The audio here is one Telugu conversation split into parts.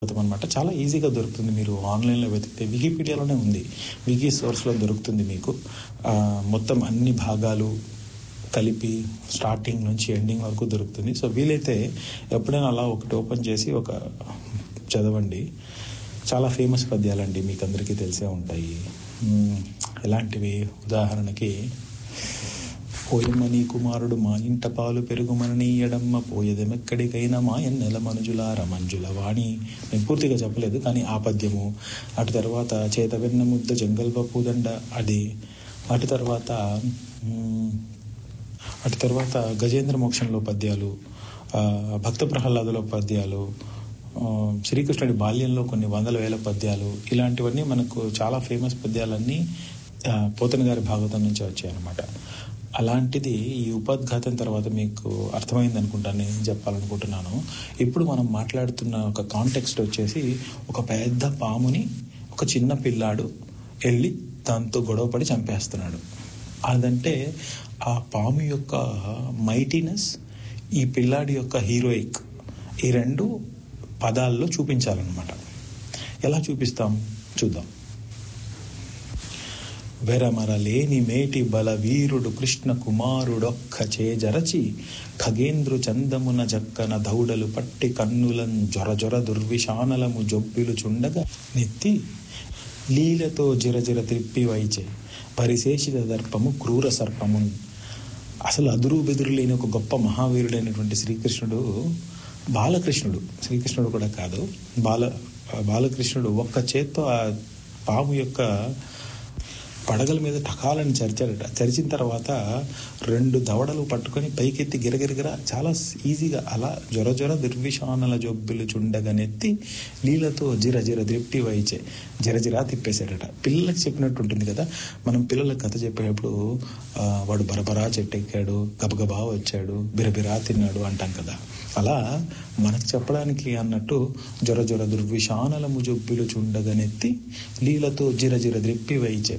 అనమాట చాలా ఈజీగా దొరుకుతుంది మీరు ఆన్లైన్లో వెతికితే వికీపీడియాలోనే ఉంది వికీ సోర్స్లో దొరుకుతుంది మీకు ఆ, మొత్తం అన్ని భాగాలు కలిపి స్టార్టింగ్ నుంచి ఎండింగ్ వరకు దొరుకుతుంది సో వీలైతే ఎప్పుడైనా అలా ఒకటి ఓపెన్ చేసి ఒక చదవండి చాలా ఫేమస్ పద్యాలండి మీకు అందరికీ తెలిసే ఉంటాయి మ్మ్, ఎలాంటివి ఉదాహరణకి పోయమని కుమారుడు మా ఇంట పాలు పెరుగుమని ఎడమ్మ పోయేదెమెక్కడికైనా మా ఎన్నెల మనుజులార మంజుల వాణి నేను పూర్తిగా చెప్పలేదు కానీ ఆ పద్యము అటు తర్వాత చేత వెన్న ముద్ద జంగల్ పూదండ అది అటు తర్వాత మ్, అటు తర్వాత గజేంద్ర మోక్షంలో పద్యాలు ఆ, భక్త ప్రహ్లాదులో పద్యాలు ఆ, శ్రీకృష్ణుడి బాల్యంలో కొన్ని వందల వేల పద్యాలు ఇలాంటివన్నీ మనకు చాలా ఫేమస్ పద్యాలన్నీ ఆ, పోతన గారి భాగవతం నుంచి వచ్చాయి అనమాట అలాంటిది ఈ ఉపోద్ఘాతం తర్వాత మీకు అర్థమైంది అనుకుంటాను నేను ఏం చెప్పాలనుకుంటున్నాను ఇప్పుడు మనం మాట్లాడుతున్న ఒక కాంటెక్స్ట్ వచ్చేసి ఒక పెద్ద పాముని ఒక చిన్న పిల్లాడు వెళ్ళి దాంతో గొడవపడి చంపేస్తున్నాడు అదంటే ఆ పాము యొక్క మైటీనెస్ ఈ పిల్లాడి యొక్క హీరోయిక్ ఈ రెండు పదాల్లో చూపించాలన్నమాట ఎలా చూపిస్తాం చూద్దాం వెరమరలేని మేటి బల వీరుడు కృష్ణ కుమారుడొక్క చేజరచి ఖగేంద్రు చందమున జక్కన దౌడలు పట్టి కన్నులం జొర జొర దుర్విషానలము జొబ్బిలు చుండగా నెత్తి లీలతో జిరజిర త్రిప్పి వైచే పరిశేషిత దర్పము క్రూర సర్పము అసలు అదురు బెదురు లేని ఒక గొప్ప మహావీరుడైనటువంటి శ్రీకృష్ణుడు బాలకృష్ణుడు శ్రీకృష్ణుడు కూడా కాదు బాల బాలకృష్ణుడు ఒక్క చేత్తో ఆ పాము యొక్క పడగల మీద టకాలని చరిచాడట చరిచిన తర్వాత రెండు దవడలు పట్టుకొని పైకెత్తి గిరగిరగిర చాలా ఈజీగా అలా జ్వర జ్వర దుర్విషానల జొబ్బులు చుండగనెత్తి నీళ్ళతో జిర జిర దిప్పి వైచే జిర జిరా తిప్పేశాడట పిల్లలకు చెప్పినట్టు ఉంటుంది కదా మనం పిల్లలకు కథ చెప్పేటప్పుడు ఆ, వాడు బరబరా చెట్టెక్కాడు గబగబా వచ్చాడు బిరబిరా తిన్నాడు అంటాం కదా అలా మనకు చెప్పడానికి అన్నట్టు జ్వర జ్వర దుర్విషానలము జొబ్బులు చుండగనెత్తి నీళ్ళతో జిర జిర ద్రిప్పి వైచే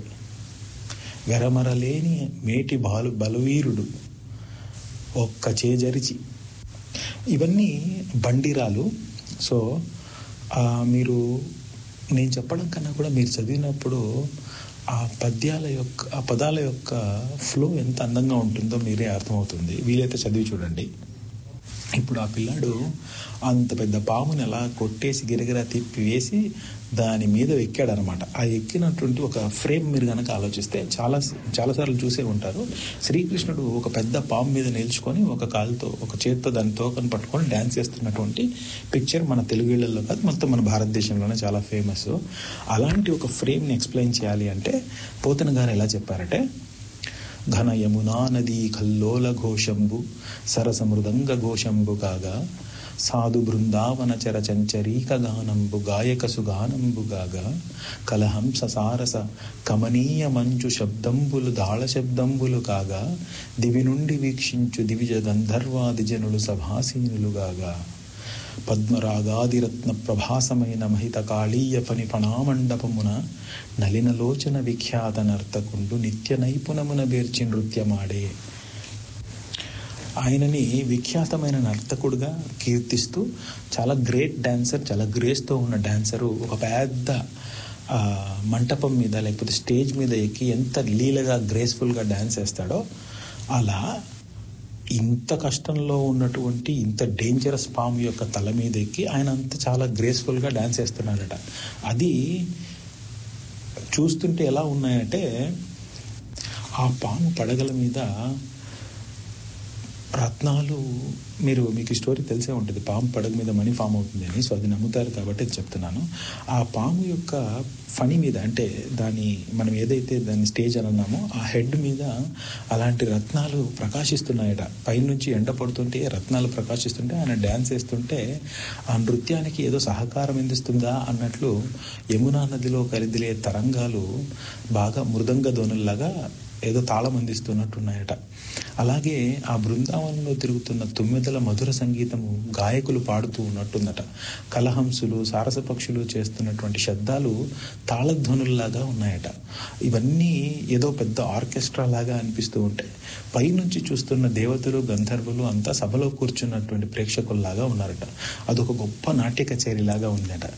వెరమరలేని మేటి బాలు బలవీరుడు ఒక్క చేజరిచి ఇవన్నీ బండిరాలు సో ఆ, మీరు నేను చెప్పడం కన్నా కూడా మీరు చదివినప్పుడు ఆ పద్యాల యొక్క ఆ పదాల యొక్క ఫ్లో ఎంత అందంగా ఉంటుందో మీరే అర్థమవుతుంది వీలైతే చదివి చూడండి ఇప్పుడు ఆ పిల్లాడు అంత పెద్ద పాముని అలా కొట్టేసి గిరగిరా తిప్పి వేసి దాని మీద ఎక్కాడనమాట ఆ ఎక్కినటువంటి ఒక ఫ్రేమ్ మీరు కనుక ఆలోచిస్తే చాలా చాలాసార్లు చూసే ఉంటారు శ్రీకృష్ణుడు ఒక పెద్ద పాము మీద నిల్చుకొని ఒక కాలుతో ఒక చేత్తో దాని తోకను పట్టుకొని డ్యాన్స్ చేస్తున్నటువంటి పిక్చర్ మన తెలుగు ఇళ్లలో కాదు మొత్తం మన భారతదేశంలోనే చాలా ఫేమస్ అలాంటి ఒక ఫ్రేమ్ని ఎక్స్ప్లెయిన్ చేయాలి అంటే పోతన గారు ఎలా చెప్పారంటే ఘన యమునా నదీ కల్లోల ఘోషంబు సరసమృదంగ ఘోషంబు కాగా సాధు బృందావన చర చంచరీక గానంబు గాయక సుగానంబు గాగా కలహంస సారస కమనీయ మంచు శబ్దంబులు దాళ శబ్దంబులు కాగా దివి నుండి వీక్షించు దివిజ గంధర్వాది జనులు సభాసీనులు గాగా పద్మరాగాదిరత్న ప్రభాసమైన మహిత కాళీయ పని పణామండపమున నలినలోచన విఖ్యాత నర్తకుండు నిత్య నైపుణమున బేర్చి నృత్యమాడే ఆయనని విఖ్యాతమైన నర్తకుడుగా కీర్తిస్తూ చాలా గ్రేట్ డాన్సర్ చాలా గ్రేస్తో ఉన్న డాన్సరు ఒక పెద్ద ఆ, మంటపం మీద లేకపోతే స్టేజ్ మీద ఎక్కి ఎంత లీలగా గ్రేస్ఫుల్గా డాన్స్ వేస్తాడో అలా ఇంత కష్టంలో ఉన్నటువంటి ఇంత డేంజరస్ పాము యొక్క తల మీద ఎక్కి ఆయన అంత చాలా గ్రేస్ఫుల్గా డాన్స్ వేస్తున్నాడట అది చూస్తుంటే ఎలా ఉన్నాయంటే ఆ పాము పడగల మీద రత్నాలు మీరు మీకు ఈ స్టోరీ తెలిసే ఉంటుంది పాము పడగ మీద మనీ ఫామ్ అవుతుంది అని సో అది నమ్ముతారు కాబట్టి అది చెప్తున్నాను ఆ పాము యొక్క ఫణి మీద అంటే దాని మనం ఏదైతే దాని స్టేజ్ అని అన్నామో ఆ హెడ్ మీద అలాంటి రత్నాలు ప్రకాశిస్తున్నాయట పైనుంచి ఎండ పడుతుంటే రత్నాలు ప్రకాశిస్తుంటే ఆయన డ్యాన్స్ వేస్తుంటే ఆ నృత్యానికి ఏదో సహకారం అందిస్తుందా అన్నట్లు యమునా నదిలో కలిదిలే తరంగాలు బాగా మృదంగ ధ్వనుల్లాగా ఏదో తాళం అందిస్తున్నట్టున్నాయట అలాగే ఆ బృందావనంలో తిరుగుతున్న తుమ్మెదల మధుర సంగీతము గాయకులు పాడుతూ ఉన్నట్టుందట కలహంసులు సారస పక్షులు చేస్తున్నటువంటి శబ్దాలు తాళధ్వనుల్లాగా ఉన్నాయట ఇవన్నీ ఏదో పెద్ద ఆర్కెస్ట్రా లాగా అనిపిస్తూ ఉంటాయి పైనుంచి చూస్తున్న దేవతలు గంధర్వులు అంతా సభలో కూర్చున్నటువంటి ప్రేక్షకుల్లాగా ఉన్నారట అదొక గొప్ప నాట్య కచేరీలాగా ఉందట